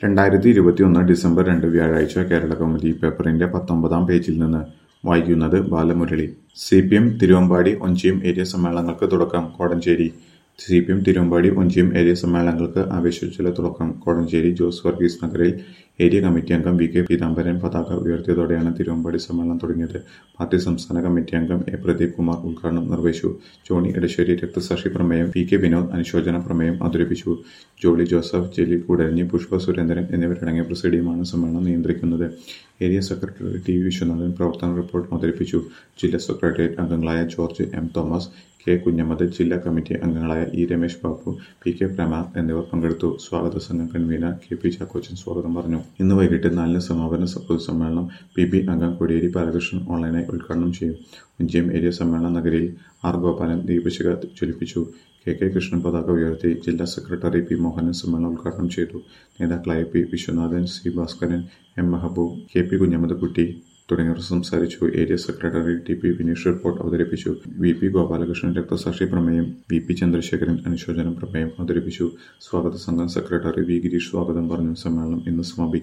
രണ്ടായിരത്തി ഇരുപത്തിയൊന്ന് ഡിസംബർ രണ്ട് വ്യാഴാഴ്ച കേരളകൗമുദി പേപ്പറിന്റെ പത്തൊമ്പതാം പേജിൽ നിന്ന് വായിക്കുന്നത് Balamurali C P M Thiruvambady Onchiyam area സമ്മേളനങ്ങൾക്ക് തുടക്കം Kodanchery C P M Thiruvambady Onchiyam area സമ്മേളനങ്ങൾക്ക് ആവേശോജ്വല തുടക്കം കോടഞ്ചേരി ജോസ് വർഗീസ് നഗറിൽ ഏരിയ കമ്മിറ്റി അംഗം വി കെ പീതാംബരൻ പതാക ഉയർത്തിയതോടെയാണ് തിരുവമ്പാടി സമ്മേളനം തുടങ്ങിയത് പാർട്ടി സംസ്ഥാന കമ്മിറ്റി അംഗം എ പ്രദീപ് കുമാർ ഉദ്ഘാടനം നിർവഹിച്ചു ജോണി എടശ്ശേരി രക്തസാക്ഷി പ്രമേയം പി കെ വിനോദ് അനുശോചന പ്രമേയം അവതരിപ്പിച്ചു ജോളി ജോസഫ് ജലീൽ കൂടരഞ്ഞി പുഷ്പ സുരേന്ദ്രൻ എന്നിവരടങ്ങിയ പ്രസിഡിയുമാണ് സമ്മേളനം നിയന്ത്രിക്കുന്നത് area secretary T V Viswanathan പ്രവർത്തന റിപ്പോർട്ട് അവതരിപ്പിച്ചു ജില്ലാ സെക്രട്ടേറിയറ്റ് അംഗങ്ങളായ ജോർജ് എം തോമസ് കെ കുഞ്ഞമ്മദ് ജില്ലാ കമ്മിറ്റി അംഗങ്ങളായ E Ramesh Babu P K Pramar എന്നിവർ പങ്കെടുത്തു സ്വാഗത സംഘം കൺവീനർ കെ പി ചാക്കോച്ചൻ സ്വാഗതം പറഞ്ഞു ഇന്ന് വൈകിട്ട് നാലിന് സമാപന സ- പൊതുസമ്മേളനം പി ബി അംഗം കോടിയേരി ബാലകൃഷ്ണൻ ഓൺലൈനായി ഉദ്ഘാടനം ചെയ്യും ഉഞ്ചിയം ഏരിയ സമ്മേളന നഗരിയിൽ ആർ ഗോപാലൻ ദീപശിഖ ജ്വലിപ്പിച്ചു കെ കെ കൃഷ്ണൻ പതാക ഉയർത്തി ജില്ലാ സെക്രട്ടറി പി മോഹനൻ സമ്മേളനം ഉദ്ഘാടനം ചെയ്തു നേതാക്കളായ P Viswanathan C Bhaskaran M Mehaboob K P Kunhammed Kutty തുടങ്ങിയവർ സംസാരിച്ചു area secretary T P Vineesh report അവതരിപ്പിച്ചു വി പി ഗോപാലകൃഷ്ണൻ രക്തസാക്ഷി പ്രമേയം വി പി ചന്ദ്രശേഖരൻ അനുശോചന പ്രമേയം അവതരിപ്പിച്ചു സ്വാഗത സംഘം സെക്രട്ടറി വി ഗിരീഷ് സ്വാഗതം പറഞ്ഞു സമ്മേളനം ഇന്ന് സമാപിക്കും